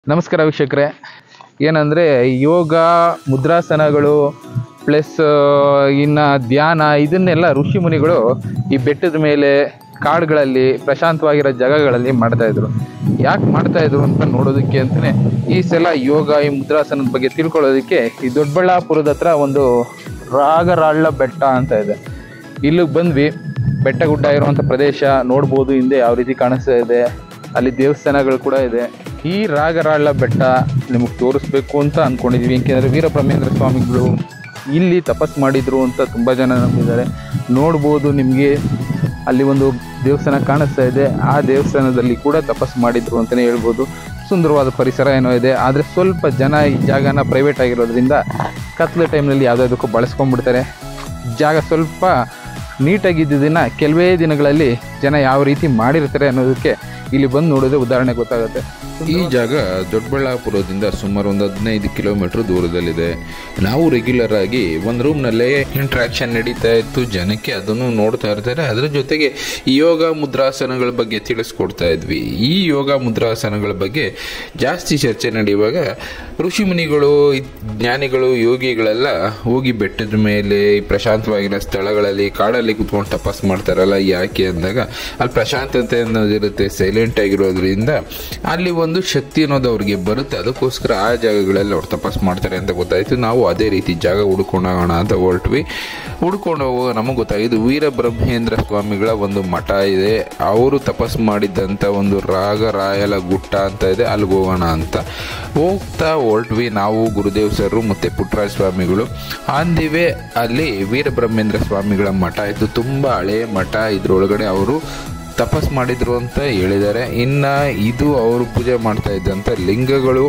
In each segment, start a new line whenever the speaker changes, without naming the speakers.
ನಮಸ್ಕಾರ ವೀಕ್ಷಕರೇ ಏನಂದರೆ ಯೋಗ ಮುದ್ರಾಸನಗಳು ಪ್ಲಸ್ ಇನ್ನು ಧ್ಯಾನ ಇದನ್ನೆಲ್ಲ ಋಷಿ ಮುನಿಗಳು ಈ ಬೆಟ್ಟದ ಮೇಲೆ ಕಾಡುಗಳಲ್ಲಿ ಪ್ರಶಾಂತವಾಗಿರೋ ಜಾಗಗಳಲ್ಲಿ ಮಾಡ್ತಾಯಿದ್ರು ಯಾಕೆ ಮಾಡ್ತಾಯಿದ್ರು ಅಂತ ನೋಡೋದಕ್ಕೆ ಅಂತಲೇ ಈ ಸಲ ಯೋಗ ಈ ಮುದ್ರಾಸನದ ಬಗ್ಗೆ ತಿಳ್ಕೊಳ್ಳೋದಕ್ಕೆ ಈ ದೊಡ್ಡಬಳ್ಳಾಪುರದ ಹತ್ರ ಒಂದು ರಾಗರಾಳ್ಳ ಬೆಟ್ಟ ಅಂತ ಇದೆ ಇಲ್ಲಿಗೆ ಬಂದ್ವಿ ಬೆಟ್ಟ ಗುಡ್ಡ ಇರುವಂಥ ಪ್ರದೇಶ ನೋಡ್ಬೋದು ಹಿಂದೆ ಯಾವ ರೀತಿ ಕಾಣಿಸ್ತಾ ಇದೆ ಅಲ್ಲಿ ದೇವಸ್ಥಾನಗಳು ಕೂಡ ಇದೆ ಈ ರಾಗರಾಳ ಬೆಟ್ಟ ನಿಮಗೆ ತೋರಿಸ್ಬೇಕು ಅಂತ ಅಂದ್ಕೊಂಡಿದ್ವಿ ಏಕೆಂದರೆ ವೀರಬ್ರಹ್ಮೇಂದ್ರ ಸ್ವಾಮಿಗಳು ಇಲ್ಲಿ ತಪಸ್ ಮಾಡಿದ್ರು ಅಂತ ತುಂಬ ಜನ ನಂಬಿದ್ದಾರೆ ನೋಡ್ಬೋದು ನಿಮಗೆ ಅಲ್ಲಿ ಒಂದು ದೇವಸ್ಥಾನ ಕಾಣಿಸ್ತಾ ಇದೆ ಆ ದೇವಸ್ಥಾನದಲ್ಲಿ ಕೂಡ ತಪಸ್ ಮಾಡಿದ್ರು ಅಂತಲೇ ಹೇಳ್ಬೋದು ಸುಂದರವಾದ ಪರಿಸರ ಏನೋ ಇದೆ ಆದರೆ ಸ್ವಲ್ಪ ಜನ ಈ ಜಾಗನ ಪ್ರೈವೇಟ್ ಆಗಿರೋದ್ರಿಂದ ಕತ್ಲೆ ಟೈಮ್ನಲ್ಲಿ ಯಾವುದಾದಕ್ಕೂ ಬಳಸ್ಕೊಂಡ್ಬಿಡ್ತಾರೆ ಜಾಗ ಸ್ವಲ್ಪ ನೀಟಾಗಿದ್ದದನ್ನು ಕೆಲವೇ ದಿನಗಳಲ್ಲಿ ಜನ ಯಾವ ರೀತಿ ಮಾಡಿರ್ತಾರೆ ಅನ್ನೋದಕ್ಕೆ ಇಲ್ಲಿ ಬಂದು ನೋಡಿದ್ರೆ ಉದಾಹರಣೆ ಗೊತ್ತಾಗುತ್ತೆ
ಈ ಜಾಗ ದೊಡ್ಡಬಳ್ಳಾಪುರದಿಂದ ಸುಮಾರು ಒಂದು ಹದಿನೈದು ಕಿಲೋಮೀಟರ್ ದೂರದಲ್ಲಿದೆ ನಾವು ರೆಗ್ಯುಲರ್ ಆಗಿ ಒಂದು ರೂಮ್ನಲ್ಲೇ ಇಂಟ್ರಾಕ್ಷನ್ ನಡೀತಾ ಇತ್ತು ಜನಕ್ಕೆ ಅದನ್ನು ನೋಡ್ತಾ ಇರ್ತಾರೆ ಅದರ ಜೊತೆಗೆ ಈ ಯೋಗ ಮುದ್ರಾಸನಗಳ ಬಗ್ಗೆ ತಿಳಿಸ್ಕೊಡ್ತಾ ಇದ್ವಿ ಈ ಯೋಗ ಮುದ್ರಾಸನಗಳ ಬಗ್ಗೆ ಜಾಸ್ತಿ ಚರ್ಚೆ ನಡೆಯುವಾಗ ಋಷಿ ಮುನಿಗಳು ಜ್ಞಾನಿಗಳು ಯೋಗಿಗಳೆಲ್ಲ ಹೋಗಿ ಬೆಟ್ಟದ ಮೇಲೆ ಈ ಪ್ರಶಾಂತವಾಗಿರೋ ಸ್ಥಳಗಳಲ್ಲಿ ಕಾಡಲ್ಲಿ ಕುತ್ಕೊಂಡು ತಪಾಸ್ ಮಾಡ್ತಾರಲ್ಲ ಯಾಕೆ ಅಂದಾಗ ಅಲ್ಲಿ ಪ್ರಶಾಂತತೆ ಅನ್ನೋದಿರುತ್ತೆ ಸೈಲೆಂಟ್ ಆಗಿರೋದ್ರಿಂದ ಅಲ್ಲಿ ಒಂದು ಶಕ್ತಿ ಅನ್ನೋದು ಅವ್ರಿಗೆ ಬರುತ್ತೆ ಅದಕ್ಕೋಸ್ಕರ ಆ ಜಾಗಗಳಲ್ಲಿ ಅವ್ರು ತಪಾಸ್ ಮಾಡ್ತಾರೆ ಅಂತ ಗೊತ್ತಾಯ್ತು ನಾವು ಅದೇ ರೀತಿ ಜಾಗ ಹುಡ್ಕೊಂಡು ಹೋಗೋಣ ಅಂತ ಹೊರಟ್ವಿ ಹುಡ್ಕೊಂಡು ಹೋಗುವಾಗ ನಮಗೆ ಗೊತ್ತಾಗಿದ್ದು ವೀರಬ್ರಹ್ಮೇಂದ್ರ ಸ್ವಾಮಿಗಳ ಒಂದು ಮಠ ಇದೆ ಅವರು ತಪಸ್ ಮಾಡಿದ್ದಂಥ ಒಂದು ರಾಗರಾಯಲ ಗುಟ್ಟ ಅಂತ ಇದೆ ಅಲ್ಲಿಗೆ ಹೋಗೋಣ ಅಂತ ಹೋಗ್ತಾ ಹೊರಟ್ವಿ ನಾವು ಗುರುದೇವ್ ಸರ್ ಮತ್ತು ಪುಟ್ಟರಾಜ ಸ್ವಾಮಿಗಳು ಆನ್ ದಿ ವೇ ಅಲ್ಲಿ ವೀರಬ್ರಹ್ಮೇಂದ್ರ ಸ್ವಾಮಿಗಳ ಮಠ ಇತ್ತು ತುಂಬ ಹಳೆಯ ಮಠ ಇದ್ರೊಳಗಡೆ ಅವರು ತಪಸ್ ಮಾಡಿದ್ರು ಅಂತ ಹೇಳಿದ್ದಾರೆ ಇನ್ನು ಇದು ಅವರು ಪೂಜೆ ಮಾಡ್ತಾ ಇದ್ದಂಥ ಲಿಂಗಗಳು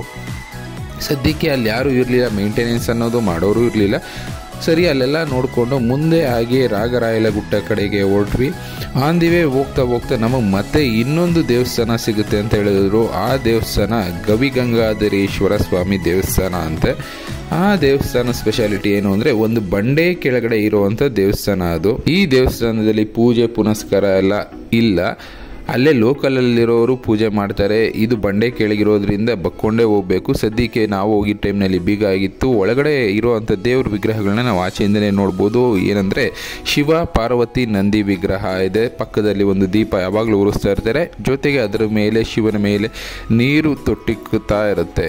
ಸದ್ಯಕ್ಕೆ ಅಲ್ಲಿ ಯಾರೂ ಇರಲಿಲ್ಲ ಮೇಂಟೆನೆನ್ಸ್ ಅನ್ನೋದು ಮಾಡೋರು ಇರಲಿಲ್ಲ ಸರಿ ಅಲ್ಲೆಲ್ಲ ನೋಡಿಕೊಂಡು ಮುಂದೆ ಹಾಗೆ ರಾಗರಾಯಲ ಗುಟ್ಟ ಕಡೆಗೆ ಹೊರಟ್ವಿ ಆನ್ ದಿ ವೇ ಹೋಗ್ತಾ ಹೋಗ್ತಾ ನಮಗೆ ಮತ್ತೆ ಇನ್ನೊಂದು ದೇವಸ್ಥಾನ ಸಿಗುತ್ತೆ ಅಂತ ಹೇಳಿದ್ರು ಆ ದೇವಸ್ಥಾನ ಗವಿಗಂಗಾಧರೇಶ್ವರ ಸ್ವಾಮಿ ದೇವಸ್ಥಾನ ಅಂತೆ ಆ ದೇವಸ್ಥಾನ ಸ್ಪೆಷಾಲಿಟಿ ಏನು ಅಂದರೆ ಒಂದು ಬಂಡೆ ಕೆಳಗಡೆ ಇರುವಂಥ ದೇವಸ್ಥಾನ ಅದು ಈ ದೇವಸ್ಥಾನದಲ್ಲಿ ಪೂಜೆ ಪುನಸ್ಕಾರ ಎಲ್ಲ ಇಲ್ಲ ಅಲ್ಲೇ ಲೋಕಲಲ್ಲಿರೋರು ಪೂಜೆ ಮಾಡ್ತಾರೆ ಇದು ಬಂಡೆ ಕೆಳಗಿರೋದ್ರಿಂದ ಬಕ್ಕೊಂಡೇ ಹೋಗಬೇಕು ಸದ್ಯಕ್ಕೆ ನಾವು ಹೋಗಿದ್ದ ಟೈಮ್ನಲ್ಲಿ ಬೀಗ ಆಗಿತ್ತು ಒಳಗಡೆ ಇರುವಂಥ ದೇವ್ರ ವಿಗ್ರಹಗಳನ್ನ ನಾವು ಆಚೆಯಿಂದಲೇ ನೋಡ್ಬೋದು ಏನಂದರೆ ಶಿವ ಪಾರ್ವತಿ ನಂದಿ ವಿಗ್ರಹ ಇದೆ ಪಕ್ಕದಲ್ಲಿ ಒಂದು ದೀಪ ಯಾವಾಗಲೂ ಉರಿಸ್ತಾ ಇರ್ತಾರೆ ಜೊತೆಗೆ ಅದರ ಮೇಲೆ ಶಿವನ ಮೇಲೆ ನೀರು ತೊಟ್ಟಿಕ್ಕುತ್ತಾ ಇರುತ್ತೆ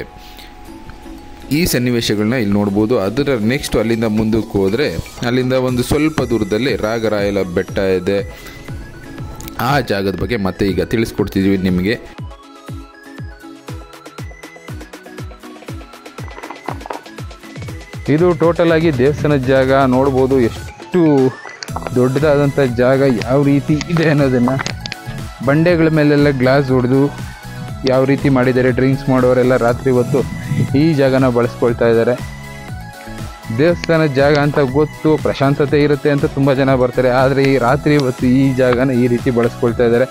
ಈ ಸನ್ನಿವೇಶಗಳನ್ನ ಇಲ್ಲಿ ನೋಡ್ಬೋದು ಅದರ ನೆಕ್ಸ್ಟ್ ಅಲ್ಲಿಂದ ಮುಂದಕ್ಕೆ ಹೋದರೆ ಅಲ್ಲಿಂದ ಒಂದು ಸ್ವಲ್ಪ ದೂರದಲ್ಲಿ ರಾಗರಾಯಲ ಬೆಟ್ಟ ಇದೆ ಆ ಜಾಗದ ಬಗ್ಗೆ ಮತ್ತೆ ಈಗ ತಿಳಿಸ್ಕೊಡ್ತಿದ್ವಿ ನಿಮಗೆ
ಇದು ಟೋಟಲ್ ಆಗಿ ದೇವಸ್ಥಾನದ ಜಾಗ ನೋಡ್ಬೋದು ಎಷ್ಟು ದೊಡ್ಡದಾದಂಥ ಜಾಗ ಯಾವ ರೀತಿ ಇದೆ ಅನ್ನೋದನ್ನು ಬಂಡೆಗಳ ಮೇಲೆಲ್ಲ ಗ್ಲಾಸ್ ಹೊಡೆದು ಯಾವ ರೀತಿ ಮಾಡಿದ್ದಾರೆ ಡ್ರಿಂಕ್ಸ್ ಮಾಡೋರೆಲ್ಲ ರಾತ್ರಿ ಹೊತ್ತು ಈ ಜಾಗನ ಬಳಸ್ಕೊಳ್ತಾ ಇದ್ದಾರೆ ದೇವಸ್ಥಾನದ ಜಾಗ ಅಂತ ಗೊತ್ತು ಪ್ರಶಾಂತತೆ ಇರುತ್ತೆ ಅಂತ ತುಂಬ ಜನ ಬರ್ತಾರೆ ಆದರೆ ಈ ರಾತ್ರಿ ಹೊತ್ತು ಈ ಜಾಗನ ಈ ರೀತಿ ಬಳಸ್ಕೊಳ್ತಾ ಇದ್ದಾರೆ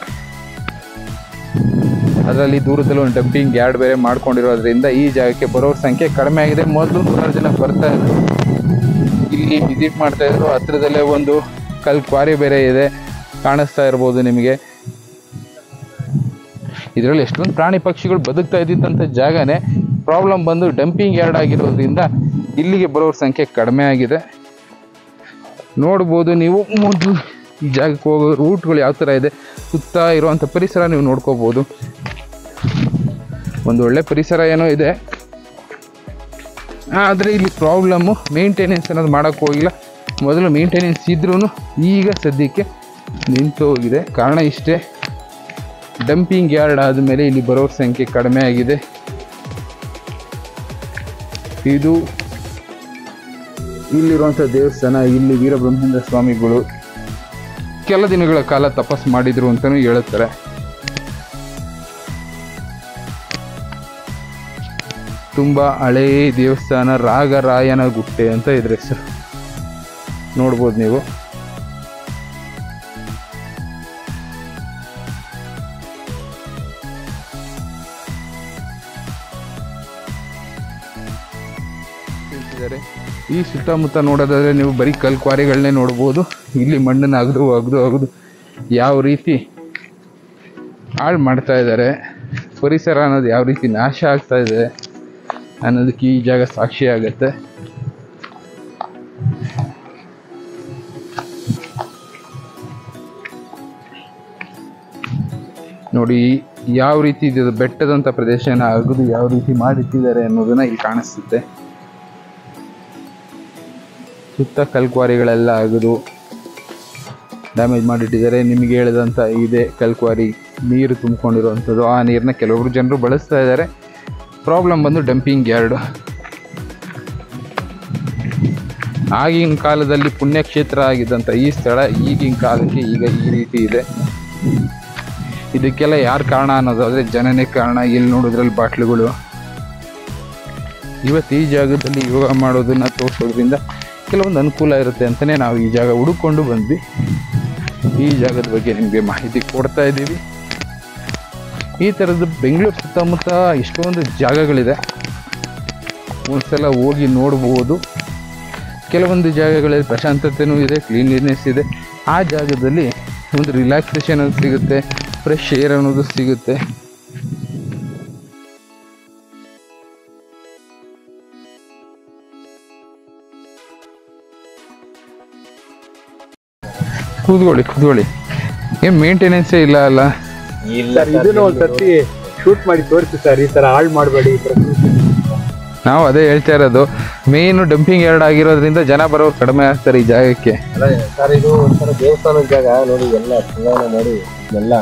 ಅದರಲ್ಲಿ ದೂರದಲ್ಲಿ ಒಂದು ಡಂಪಿಂಗ್ ಯಾರ್ಡ್ ಬೇರೆ ಮಾಡ್ಕೊಂಡಿರೋದ್ರಿಂದ ಈ ಜಾಗಕ್ಕೆ ಬರೋರ ಸಂಖ್ಯೆ ಕಡಿಮೆ ಆಗಿದೆ ಮೊದಲು ನೂರಾರು ಜನ ಬರ್ತಾ ಇದ್ರು ಇಲ್ಲಿ ವಿಸಿಟ್ ಮಾಡ್ತಾ ಇದ್ರು ಹತ್ರದಲ್ಲೇ ಒಂದು ಕಲ್ ಕ್ವಾರಿ ಬೇರೆ ಇದೆ ಕಾಣಿಸ್ತಾ ಇರ್ಬೋದು ನಿಮಗೆ ಇದರಲ್ಲಿ ಎಷ್ಟೊಂದು ಪ್ರಾಣಿ ಪಕ್ಷಿಗಳು ಬದುಕ್ತಾ ಇದ್ದಿದ್ದಂಥ ಜಾಗನೇ ಪ್ರಾಬ್ಲಮ್ ಬಂದು ಡಂಪಿಂಗ್ ಯಾರ್ಡ್ ಆಗಿರೋದ್ರಿಂದ ಇಲ್ಲಿಗೆ ಬರೋರ ಸಂಖ್ಯೆ ಕಡಿಮೆ ಆಗಿದೆ ನೋಡ್ಬೋದು ನೀವು ಮೊದಲು ಈ ಜಾಗಕ್ಕೆ ಹೋಗೋ ರೂಟ್ಗಳು ಯಾವ ಥರ ಇದೆ ಸುತ್ತ ಇರುವಂಥ ಪರಿಸರ ನೀವು ನೋಡ್ಕೋಬೋದು ಒಂದು ಒಳ್ಳೆ ಪರಿಸರ ಏನೋ ಇದೆ ಆದರೆ ಇಲ್ಲಿ ಪ್ರಾಬ್ಲಮ್ಮು ಮೇಂಟೆನೆನ್ಸ್ ಅನ್ನೋದು ಮಾಡೋಕ್ಕೆ ಹೋಗಿಲ್ಲ ಮೊದಲು ಮೇಂಟೆನೆನ್ಸ್ ಇದ್ರೂ ಈಗ ಸದ್ಯಕ್ಕೆ ನಿಂತು ಹೋಗಿದೆ ಕಾರಣ ಇಷ್ಟೇ ಡಂಪಿಂಗ್ ಯಾರ್ಡ್ ಆದಮೇಲೆ ಇಲ್ಲಿ ಬರೋರ ಸಂಖ್ಯೆ ಕಡಿಮೆ ಆಗಿದೆ ಇದು ಇಲ್ಲಿರುವಂಥ ದೇವಸ್ಥಾನ ಇಲ್ಲಿ ವೀರಬ್ರಹ್ಮೇಂದ್ರ ಸ್ವಾಮಿಗಳು ಕೆಲ ದಿನಗಳ ಕಾಲ ತಪಸ್ ಮಾಡಿದ್ರು ಅಂತಲೂ ಹೇಳುತ್ತಾರೆ ತುಂಬ ಹಳೇ ದೇವಸ್ಥಾನ ರಾಗರಾಯನ ಗುಟ್ಟೆ ಅಂತ ಇದ್ರ ಹೆಸರು ನೋಡ್ಬೋದು ನೀವು ತಿಳಿಸಿದ್ದಾರೆ ಈ ಸುತ್ತಮುತ್ತ ನೋಡೋದಾದ್ರೆ ನೀವು ಬರೀ ಕಲ್ ಕ್ವಾರಿಗಳನ್ನೇ ನೋಡ್ಬೋದು ಇಲ್ಲಿ ಮಣ್ಣನ್ನು ಅಗದು ಅಗದು ಅಗದು ಯಾವ ರೀತಿ ಹಾಳು ಮಾಡ್ತಾ ಇದ್ದಾರೆ ಪರಿಸರ ಅನ್ನೋದು ಯಾವ ರೀತಿ ನಾಶ ಆಗ್ತಾ ಇದೆ ಅನ್ನೋದಕ್ಕೆ ಈ ಜಾಗ ಸಾಕ್ಷಿ ಆಗುತ್ತೆ ನೋಡಿ ಯಾವ ರೀತಿ ಇದು ಬೆಟ್ಟದಂತ ಪ್ರದೇಶನ ಅಗದು ಯಾವ ರೀತಿ ಮಾಡಿಟ್ಟಿದ್ದಾರೆ ಅನ್ನೋದನ್ನ ಇಲ್ಲಿ ಕಾಣಿಸುತ್ತೆ ಸುತ್ತ ಕಲ್ಕ್ವಾರಿಗಳೆಲ್ಲ ಅಗದು ಡ್ಯಾಮೇಜ್ ಮಾಡಿಟ್ಟಿದ್ದಾರೆ ನಿಮಗೆ ಹೇಳಿದಂಥ ಇದೆ ಕಲ್ಕ್ವಾರಿ ನೀರು ತುಂಬಿಕೊಂಡಿರುವಂಥದ್ದು ಆ ನೀರನ್ನ ಕೆಲವೊಬ್ರು ಜನರು ಬಳಸ್ತಾ ಇದ್ದಾರೆ ಪ್ರಾಬ್ಲಮ್ ಬಂದು ಡಂಪಿಂಗ್ ಯಾರ್ಡ್ ಆಗಿನ ಕಾಲದಲ್ಲಿ ಪುಣ್ಯಕ್ಷೇತ್ರ ಆಗಿದ್ದಂಥ ಈ ಸ್ಥಳ ಈಗಿನ ಕಾಲಕ್ಕೆ ಈಗ ಈ ರೀತಿ ಇದೆ ಇದಕ್ಕೆಲ್ಲ ಯಾರು ಕಾರಣ ಅನ್ನೋದಾದ್ರೆ ಜನನೇ ಕಾರಣ ಎಲ್ಲಿ ನೋಡಿದ್ರಲ್ಲಿ ಬಾಟ್ಲುಗಳು ಇವತ್ತು ಈ ಜಾಗದಲ್ಲಿ ಯೋಗ ಮಾಡೋದನ್ನ ತೋರಿಸೋದ್ರಿಂದ ಕೆಲವೊಂದು ಅನುಕೂಲ ಇರುತ್ತೆ ಅಂತಲೇ ನಾವು ಈ ಜಾಗ ಹುಡುಕೊಂಡು ಬಂದ್ವಿ ಈ ಜಾಗದ ಬಗ್ಗೆ ನಿಮಗೆ ಮಾಹಿತಿ ಕೊಡ್ತಾ ಇದ್ದೀವಿ ಈ ಥರದ್ದು ಬೆಂಗಳೂರು ಸುತ್ತಮುತ್ತ ಎಷ್ಟೊಂದು ಜಾಗಗಳಿದೆ ಒಂದ್ಸಲ ಹೋಗಿ ನೋಡ್ಬೋದು ಕೆಲವೊಂದು ಜಾಗಗಳಲ್ಲಿ ಪ್ರಶಾಂತತೆನೂ ಇದೆ ಕ್ಲೀನ್ಲಿನೆಸ್ ಇದೆ ಆ ಜಾಗದಲ್ಲಿ ಒಂದು ರಿಲ್ಯಾಕ್ಸೇಷನ್ ಅನ್ನೋದು ಸಿಗುತ್ತೆ ಫ್ರೆಶ್ ಏರ್ ಅನ್ನೋದು ಸಿಗುತ್ತೆ ಕೂತ್ಕೊಳ್ಳಿ ಕೂತ್ಕೊಳ್ಳಿ ಏನು ಮೇಂಟೆನೆನ್ಸೇ ಇಲ್ಲ ಅಲ್ಲ
ಸರ್ ಇದನ್ನ ಒಂದ್ಸತಿ ಶೂಟ್ ಮಾಡಿ ತೋರಿಸಿ ಸರ್ ಈ ತರ ಹಾಳು ಮಾಡಬೇಡಿ
ನಾವು ಅದೇ ಹೇಳ್ತಾ ಇರೋದು ಮೇಯ್ನು ಡಂಪಿಂಗ್ ಯಾರ್ಡ್ ಆಗಿರೋದ್ರಿಂದ ಜನ ಬರೋರು ಕಡಿಮೆ ಆಗ್ತಾರೆ ಈ ಜಾಗಕ್ಕೆ
ಸರ್ ಇದು ಒಂಥರ ದೇವಸ್ಥಾನದ ಜಾಗ ನೋಡಿ ಎಲ್ಲ ಚುನಾವಣೆ ಮಾಡಿ ಎಲ್ಲ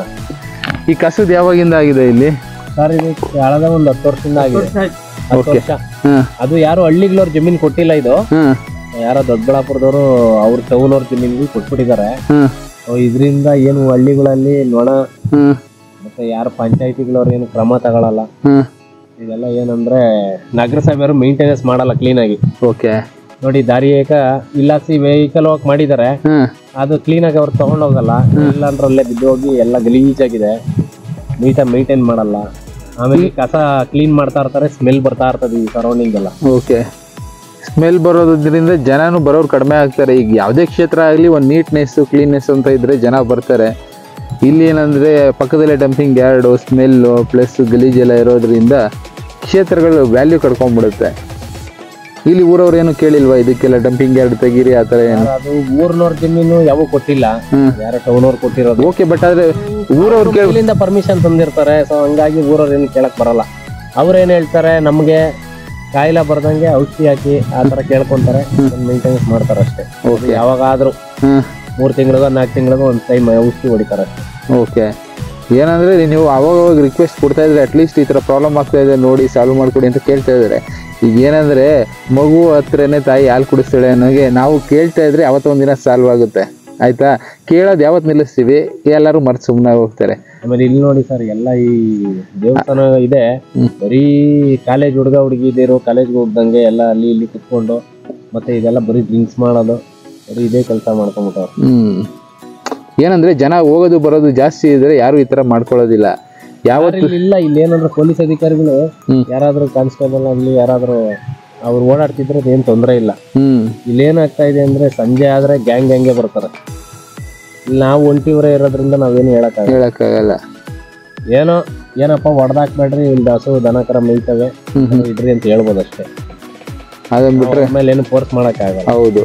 ಈ ಕಸದ್ ಯಾವಾಗಿಂದ ಆಗಿದೆ ಇಲ್ಲಿ
ಸರ್ ಇದು ಕಳೆದ ಒಂದು ಹತ್ತು ವರ್ಷದಿಂದ ಆಗಿದೆ ಹತ್ತು
Okay.
ವರ್ಷ
ಹ್ಮ್
ಅದು ಯಾರು ಹಳ್ಳಿಗಳವ್ರು ಜಮೀನ್ ಕೊಟ್ಟಿಲ್ಲ ಇದು
ಹ್ಮ್
ಯಾರೋ ದೊಡ್ಡಬಳ್ಳಾಪುರದವರು ಅವ್ರ ಟೌನ್ ಅವ್ರ ಜಮೀನ್ಗಳು ಕೊಟ್ಬಿಟ್ಟಿದ್ದಾರೆ
ಹ್ಮ್
ಇದರಿಂದ ಏನು ಹಳ್ಳಿಗಳಲ್ಲಿ ನೊಣ
ಹ್ಮ್
ಮತ್ತೆ ಯಾರು ಪಂಚಾಯತಿಗಳವ್ರು ಏನು ಕ್ರಮ ತಗೊಳಲ್ಲ
ಹ್ಮ್
ಇದೆಲ್ಲ ಏನಂದ್ರೆ ನಗರಸಭೆಯವರು ಮೇಂಟೆನೆನ್ಸ್ ಮಾಡಲ್ಲ ಕ್ಲೀನ್ ಆಗಿ
ಓಕೆ
ನೋಡಿ ದಾರಿ ಏಕ ಇಲ್ಲಾಸಿ ವೆಹಿಕಲ್ ಹೋಗಕ್ ಮಾಡಿದ್ದಾರೆ
ಹ್ಮ್
ಅದು ಕ್ಲೀನ್ ಆಗಿ ಅವ್ರು ತಗೊಂಡೋಗಲ್ಲ ಇಲ್ಲ ಅಂದ್ರೆ ಅಲ್ಲೇ ಬಿದ್ದೋಗಿ ಎಲ್ಲ ಗಲೀಜಾಗಿದೆ ನೀಟಾಗಿ ಮೇಂಟೈನ್ ಮಾಡಲ್ಲ ಆಮೇಲೆ ಈ ಕಸ ಕ್ಲೀನ್ ಮಾಡ್ತಾ ಇರ್ತಾರೆ ಸ್ಮೆಲ್ ಬರ್ತಾ ಇರ್ತದೆ ಈ ಸರೌಂಡಿಂಗ್ ಎಲ್ಲ
ಓಕೆ ಸ್ಮೆಲ್ ಬರೋದ್ರಿಂದ ಜನನು ಬರೋರು ಕಡಿಮೆ ಆಗ್ತಾರೆ ಈಗ ಯಾವುದೇ ಕ್ಷೇತ್ರ ಆಗಲಿ ಒಂದು ನೀಟ್ನೆಸ್ ಕ್ಲೀನ್ನೆಸ್ ಅಂತ ಇದ್ರೆ ಜನ ಬರ್ತಾರೆ ಇಲ್ಲಿ ಏನಂದ್ರೆ ಪಕ್ಕದಲ್ಲೇ ಡಂಪಿಂಗ್ ಯಾರ್ಡು ಸ್ಮೆಲ್ಲು ಪ್ಲಸ್ ಗಲೀಜೆಲ್ಲ ಇರೋದ್ರಿಂದ ಕ್ಷೇತ್ರಗಳು ವ್ಯಾಲ್ಯೂ ಕಡ್ಕೊಂಡ್ಬಿಡುತ್ತೆ ಇಲ್ಲಿ ಊರವ್ರು ಏನು ಕೇಳಿಲ್ವಾ ಇದಕ್ಕೆಲ್ಲ ಡಂಪಿಂಗ್ ಯಾರ್ಡ್ ತೆಗೀರಿ ಆ ಥರ ಏನು
ಅದು ಊರ್ನವ್ರ ಜಮೀನು ಯಾವ ಕೊಟ್ಟಿಲ್ಲ
ಹ್ಮ್.
ಯಾರೋ ಟೌನ್ ಅವ್ರು ಕೊಟ್ಟಿರೋದು
ಓಕೆ ಬಟ್ ಆದ್ರೆ ಊರವ್ರು ಕೇಳಿ
ಇಲ್ಲಿಂದ ಪರ್ಮಿಷನ್ ತಂದಿರ್ತಾರೆ ಸೊ ಹಂಗಾಗಿ ಊರವ್ರು ಏನು ಕೇಳಕ್ ಬರಲ್ಲ ಅವ್ರು ಏನ್ ಹೇಳ್ತಾರೆ ನಮ್ಗೆ ಕಾಯಿಲೆ ಬರ್ದಂಗೆ ಔಷಧಿ ಹಾಕಿ ಆ ತರ ಕೇಳ್ಕೊಂತಾರೆ ಮೇಂಟೆನೆನ್ಸ್ ಮಾಡ್ತಾರೆ ಅಷ್ಟೇ ಅದು ಯಾವಾಗಾದ್ರೂ
ಹ್ಮ್
ಮೂರ್ ತಿಂಗಳಿಗೋ ನಾಲ್ಕು ತಿಂಗಳಿಗೋ ಒಂದ್ ಟೈಮ್ ಔಷಧಿ ಹೊಡಿತಾರೆ ಅಷ್ಟೇ
ಓಕೆ ಏನಂದ್ರೆ ನೀವು ಅವಾಗ ಅವಾಗ ರಿಕ್ವೆಸ್ಟ್ ಕೊಡ್ತಾ ಇದ್ರೆ ಅಟ್ಲೀಸ್ಟ್ ಈ ಥರ ಪ್ರಾಬ್ಲಮ್ ಆಗ್ತಾ ಇದೆ ನೋಡಿ ಸಾಲ್ವ್ ಮಾಡ್ಕೊಡಿ ಅಂತ ಕೇಳ್ತಾ ಇದ್ದಾರೆ ಈಗ ಏನಂದ್ರೆ ಮಗು ಹತ್ರನೇ ತಾಯಿ ಹಾಲು ಕುಡಿಸ್ತಾಳೆ ಅನ್ನೋಗೆ ನಾವು ಕೇಳ್ತಾ ಇದ್ರೆ ಅವತ್ತೊಂದು ದಿನ ಸಾಲ್ವ್ ಆಗುತ್ತೆ ಆಯ್ತಾ ಕೇಳೋದು ಯಾವತ್ತು ನಿಲ್ಲಿಸ್ತೀವಿ ಎಲ್ಲರೂ ಮರ್ತು ಸುಮ್ಮನೆ ಹೋಗ್ತಾರೆ
ಆಮೇಲೆ ಇಲ್ಲಿ ನೋಡಿ ಸರ್ ಎಲ್ಲ ಈ ದೇವಸ್ಥಾನ ಇದೆ ಬರೀ ಕಾಲೇಜ್ ಹುಡುಗ ಹುಡುಗಿದಿರು ಕಾಲೇಜ್ಗೆ ಹೋಗ್ದಂಗೆ ಎಲ್ಲ ಅಲ್ಲಿ ಇಲ್ಲಿ ಕುತ್ಕೊಂಡು ಮತ್ತೆ ಇದೆಲ್ಲ ಬರೀ ಡ್ರಿಂಕ್ಸ್ ಮಾಡೋದು ಬರೀ ಇದೇ ಕೆಲಸ ಮಾಡ್ಕೊಂಡ್ಬಿಟ್ಟವ್ರು
ಹ್ಮ್ ಏನಂದ್ರೆ ಜನ ಹೋಗೋದು ಬರೋದು ಜಾಸ್ತಿ ಇದ್ರೆ ಯಾರು ಈ ತರ ಮಾಡ್ಕೊಳ್ಳೋದಿಲ್ಲ ಯಾವತ್ತು
ಇಲ್ಲಿ ಇಲ್ಲ ಇಲ್ಲಿ ಏನಂದ್ರೆ ಪೊಲೀಸ್ ಅಧಿಕಾರಿಗಳು
ಹ್ಮ್.
ಯಾರಾದ್ರೂ ಕಾನ್ಸ್ಟೇಬಲ್ ಆಗ್ಲಿ ಯಾರಾದ್ರೂ ಅವ್ರು ಓಡಾಡ್ತಿದ್ರೆ ಏನ್ ತೊಂದರೆ ಇಲ್ಲ
ಹ್ಮ್
ಇಲ್ಲಿ ಏನಾಗ್ತಾ ಇದೆ ಅಂದ್ರೆ ಸಂಜೆ ಆದ್ರೆ ಗ್ಯಾಂಗ್ ಗ್ಯಾಂಗೆ ಬರ್ತಾರೆ ಇಲ್ಲಿ ನಾವು ಒಂಟಿವರೇ ಇರೋದ್ರಿಂದ ನಾವೇನು ಹೇಳಕ್ಕಾಗಲ್ಲ
ಹೇಳಕ್ಕಾಗಲ್ಲ
ಏನೋ ಏನಪ್ಪ ಹೊಡೆದಾಕ್ಬೇಡ್ರಿ ಇಲ್ಲಿ ಹಸು ದನ ಕರ ಮೇಯ್ತವೆ
ಹ್ಮ್ ಹ್ಮ್
ಇಡ್ರಿ ಅಂತ ಹೇಳ್ಬೋದು ಅಷ್ಟೇ
ಅದನ್ ಬಿಟ್ರೆ
ಆಮೇಲೆ ಏನು ಫೋರ್ಸ್ ಆಗಲ್ಲ
ಹೌದು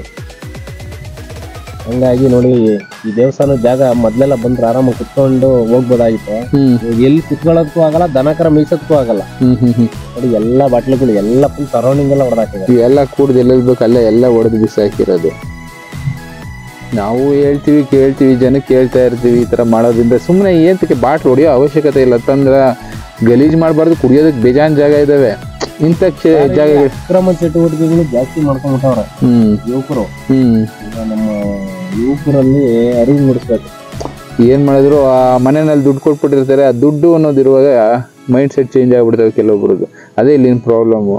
ಹಂಗಾಗಿ ನೋಡಿ ಈ ದೇವಸ್ಥಾನದ ಜಾಗ ಮೊದ್ಲೆಲ್ಲ ಬಂದ್ರೆ ಆರಾಮಾಗಿ ಕುತ್ಕೊಂಡು ಹೋಗ್ಬೋದಾಗಿತ್ತು
ಹ್ಮ್
ಇವಾಗ ಎಲ್ಲಿ ಕುತ್ಕೊಳ್ಳೋದಕ್ಕೂ ಆಗಲ್ಲ ದನ ಕರ ಮೇಯ್ಸೋದಕ್ಕೂ ಆಗಲ್ಲ
ಹ್ಮ್ ಹ್ಮ್ ಹ್ಮ್
ನೋಡಿ ಎಲ್ಲ ಬಾಟ್ಲುಗಳು ಎಲ್ಲ ಫುಲ್ ಸರೌಂಡಿಂಗ್ ಎಲ್ಲ ಹೊಡೆದಾಕಿದ್ದಾರೆ
ಇವೆಲ್ಲ ಕೂಡ್ದು ಎಲ್ಲೆಲ್ಲಿ ಬೇಕು ಅಲ್ಲೇ ಎಲ್ಲ ಹೊಡೆದು ಬಿಸಾಕಿರೋದು ನಾವು ಹೇಳ್ತೀವಿ ಕೇಳ್ತೀವಿ ಜನಕ್ಕೆ ಕೇಳ್ತಾ ಇರ್ತೀವಿ ಈ ಥರ ಮಾಡೋದ್ರಿಂದ ಸುಮ್ಮನೆ ಏಂತಕ್ಕೆ ಬಾಟ್ಲು ಹೊಡೆಯೋ ಅವಶ್ಯಕತೆ ಇಲ್ಲ ತಂದ್ರೆ ಗಲೀಜು ಮಾಡಬಾರ್ದು ಕುಡಿಯೋದಕ್ಕೆ ಬೇಜಾನ್ ಜಾಗ ಇದಾವೆ ಇಂಥ ಕ್ಷೇ ಜಾಗಗಳು
ಅಕ್ರಮ ಚಟುವಟಿಕೆಗಳು ಜಾಸ್ತಿ ಮಾಡ್ಕೊಂಡ್ಬಿಟ್ಟವ್ರೆ
ಹ್ಮ್
ಯುವಕರು
ಹ್ಮ್
ಈಗ ನಮ್ಮ ಯುವಕರಲ್ಲಿ ಅರಿವು ಮೂಡಿಸ್ಬೇಕು
ಏನ್ ಮಾಡಿದ್ರು ಆ ಮನೆಯಲ್ಲಿ ದುಡ್ಡು ಕೊಟ್ಬಿಟ್ಟಿರ್ತಾರೆ ಆ ದುಡ್ಡು ಅನ್ನೋದಿರುವಾಗ ಮೈಂಡ್ ಸೆಟ್ ಚೇಂಜ್ ಆಗ್ಬಿಡ್ತವೆ ಕೆಲವೊಬ್ರದ್ದು ಅದೇ ಇಲ್ಲಿನ ಪ್ರಾಬ್ಲಮ್ಮು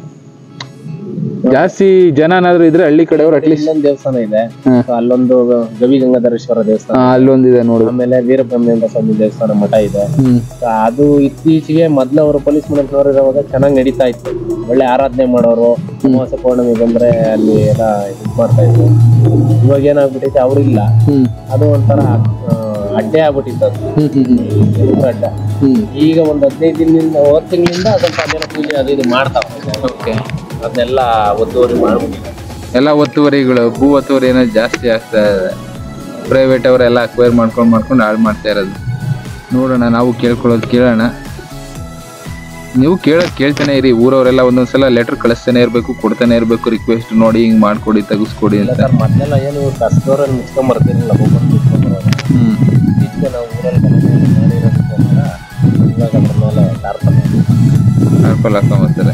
ಜಾಸ್ತಿ ಜನನಾದ್ರೂ ಇದ್ರೆ ಹಳ್ಳಿ ಕಡೆಯವ್ರು ಅಟ್ಲೀಸ್ಟ್
ಇಲ್ಲೊಂದು ದೇವಸ್ಥಾನ ಇದೆ
ಹ್ಮ್.
ಸೊ ಅಲ್ಲೊಂದು ಗವಿ ಗಂಗಾಧರೇಶ್ವರ ದೇವಸ್ಥಾನ
ಅಲ್ಲೊಂದಿದೆ ನೋಡು
ಆಮೇಲೆ ವೀರಬ್ರಹ್ಮೇಂದ್ರ ಸ್ವಾಮಿ ದೇವಸ್ಥಾನ ಮಠ ಇದೆ
ಹ್ಮ್
ಸೊ ಅದು ಇತ್ತೀಚೆಗೆ ಮೊದ್ಲು ಅವರು ಪೊಲೀಸ್ ಮೇಡಮ್ನವರು ಇರುವಾಗ ಚೆನ್ನಾಗಿ ನಡೀತಾ ಇತ್ತು ಒಳ್ಳೆ ಆರಾಧನೆ ಮಾಡೋರು ಅಮಾವಾಸ್ಯ ಪೌರ್ಣಮಿ ಬಂದ್ರೆ ಅಲ್ಲಿ ಎಲ್ಲ ಇದು ಮಾಡ್ತಾ ಇದ್ರು ಇವಾಗ ಏನಾಗ್ಬಿಟ್ಟೈತೆ ಅವ್ರಿಲ್ಲ
ಹ್ಮ್
ಅದು ಒಂಥರ ಆ, ಅಡ್ಡೆ ಆಗ್ಬಿಟ್ಟಿತ್ತು ಅದು
ಹ್ಮ್ ಹ್ಮ್ ಹ್ಮ್
ಊರ ಅಡ್ಡ
ಹ್ಮ್
ಈಗ ಒಂದ್ ಹದಿನೈದು ದಿನದಿಂದ ಹೋದ ತಿಂಗಳಿಂದ ಸ್ವಲ್ಪ ಅದೇನೋ ಪೂಜೆ ಅದು ಇದು ಮಾಡ್ತಾವ
ಓಕೆ
ಅದನ್ನೆಲ್ಲ ಒತ್ತುವರಿ ಮಾಡ್ಬಿಟ್ಟಿಲ್ಲ
ಎಲ್ಲ ಒತ್ತುವರಿಗಳು ಭೂ ಒತ್ತುವರಿ ಏನೋ ಜಾಸ್ತಿ ಆಗ್ತಾ ಇದೆ ಪ್ರೈವೇಟ್ ಅವರೆಲ್ಲ ಅಕ್ವೈರ್ ಮಾಡ್ಕೊಂಡು ಮಾಡ್ಕೊಂಡು ಹಾಳು ಮಾಡ್ತಾ ಇರೋದು ನೋಡೋಣ ನಾವು ಕೇಳ್ಕೊಳ್ಳೋದು ಕೇಳೋಣ ನೀವು ಕೇಳೋದು ಕೇಳ್ತಾನೆ ಇರಿ ಊರವರೆಲ್ಲ ಒಂದೊಂದ್ಸಲ ಲೆಟರ್ ಕಳಿಸ್ತಾನೆ ಇರಬೇಕು ಕೊಡ್ತಾನೆ ಇರಬೇಕು ರಿಕ್ವೆಸ್ಟ್ ನೋಡಿ ಹಿಂಗೆ ಮಾಡ್ಕೊಡಿ ತೆಗಿಸ್ಕೊಡಿ
ಇಲ್ಲ
ಅಂತ
ಸರ್ ಮೊದಲೆಲ್ಲ ಏನು ಕಷ್ಟದವ್ರನ್ನ ಮುಚ್ಕೊಂಡ್ ಬರ್ತಿರಲಿಲ್ಲ ಒಬ್ಬರು ಮುಚ್ಕೊಂಡ್ಬರೋದು
ಹ್ಮ್
ಇತ್ತೀಚೆಗೆ ನಾವು ಊರಲ್ಲಿ ಕನೆಕ್ಟ್ ಮಾಡಿರೋದಕ್ಕೋಸ್ಕರ ಇವಾಗ ಅದ್ರ ಮೇಲೆ ಟಾರ್ಪಲ್
ಟಾರ್ಪಲ್ ಹಾಕೊಂಬರ್ತಾರೆ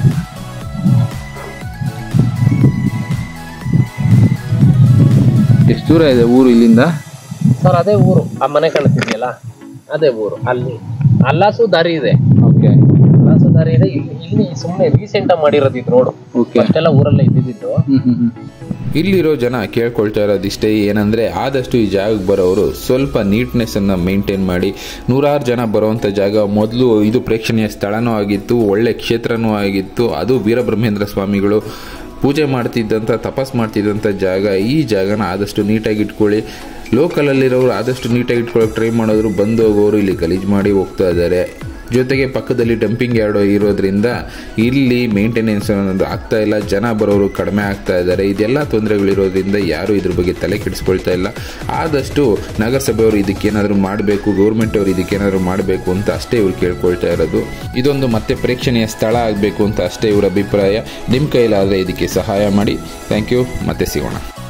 ಎಷ್ಟು ದೂರ ಇದೆ ಊರು ಇಲ್ಲಿಂದ
ಸರ್ ಅದೇ ಊರು ಆ ಮನೆ ಕಾಣ್ತಿದ್ಯಲ್ಲ ಅದೇ ಊರು ಅಲ್ಲಿ ಅಲ್ಲಾಸು ದಾರಿ ಇದೆ
ಓಕೆ
ಅಲ್ಲಾಸು ದಾರಿ ಇದೆ ಇಲ್ಲಿ ಇಲ್ಲಿ ಸುಮ್ಮನೆ ರೀಸೆಂಟ್ ಆಗಿ ಮಾಡಿರೋದು ಇದು ರೋಡು
ಓಕೆ
ಅಷ್ಟೆಲ್ಲ ಊರಲ್ಲೇ ಇದ್ದಿದ್ದು
ಹ್ಮ್ ಹ್ಮ್ ಹ್ಮ್
ಇಲ್ಲಿರೋ ಜನ ಕೇಳ್ಕೊಳ್ತಾ ಇರೋದಿಷ್ಟೇ ಏನಂದರೆ ಆದಷ್ಟು ಈ ಜಾಗಕ್ಕೆ ಬರೋರು ಸ್ವಲ್ಪ ನೀಟ್ನೆಸ್ಸನ್ನು ಮೇಂಟೈನ್ ಮಾಡಿ ನೂರಾರು ಜನ ಬರುವಂಥ ಜಾಗ ಮೊದಲು ಇದು ಪ್ರೇಕ್ಷಣೀಯ ಸ್ಥಳನೂ ಆಗಿತ್ತು ಒಳ್ಳೆ ಕ್ಷೇತ್ರನೂ ಆಗಿತ್ತು ಅದು ವೀರಬ್ರಹ್ಮೇಂದ್ರ ಸ್ವಾಮಿಗಳು ಪೂಜೆ ಮಾಡ್ತಿದ್ದಂಥ ತಪಸ್ ಮಾಡ್ತಿದ್ದಂಥ ಜಾಗ ಈ ಜಾಗನ ಆದಷ್ಟು ನೀಟಾಗಿ ಇಟ್ಕೊಳ್ಳಿ ಲೋಕಲಲ್ಲಿರೋರು ಆದಷ್ಟು ನೀಟಾಗಿ ಇಟ್ಕೊಳ್ಳೋಕೆ ಟ್ರೈ ಮಾಡೋರು ಬಂದು ಹೋಗೋರು ಇಲ್ಲಿ ಗಲೀಜು ಮಾಡಿ ಹೋಗ್ತಾ ಇದ್ದಾರೆ ಜೊತೆಗೆ ಪಕ್ಕದಲ್ಲಿ ಡಂಪಿಂಗ್ ಯಾರ್ಡ್ ಇರೋದ್ರಿಂದ ಇಲ್ಲಿ ಮೇಂಟೆನೆನ್ಸ್ ಅನ್ನೋದು ಆಗ್ತಾ ಇಲ್ಲ ಜನ ಬರೋರು ಕಡಿಮೆ ಆಗ್ತಾ ಇದ್ದಾರೆ ಇದೆಲ್ಲ ತೊಂದರೆಗಳಿರೋದ್ರಿಂದ ಯಾರು ಇದ್ರ ಬಗ್ಗೆ ತಲೆ ಕೆಡಿಸ್ಕೊಳ್ತಾ ಇಲ್ಲ ಆದಷ್ಟು ನಗರಸಭೆಯವರು ಇದಕ್ಕೇನಾದರೂ ಮಾಡಬೇಕು ಗೌರ್ಮೆಂಟ್ ಅವರು ಇದಕ್ಕೇನಾದರೂ ಮಾಡಬೇಕು ಅಂತ ಅಷ್ಟೇ ಇವ್ರು ಕೇಳ್ಕೊಳ್ತಾ ಇರೋದು ಇದೊಂದು ಮತ್ತೆ ಪ್ರೇಕ್ಷಣೀಯ ಸ್ಥಳ ಆಗಬೇಕು ಅಂತ ಅಷ್ಟೇ ಇವರ ಅಭಿಪ್ರಾಯ ನಿಮ್ಮ ಕೈಲಾದರೆ ಇದಕ್ಕೆ ಸಹಾಯ ಮಾಡಿ ಥ್ಯಾಂಕ್ ಯು ಮತ್ತೆ ಸಿಗೋಣ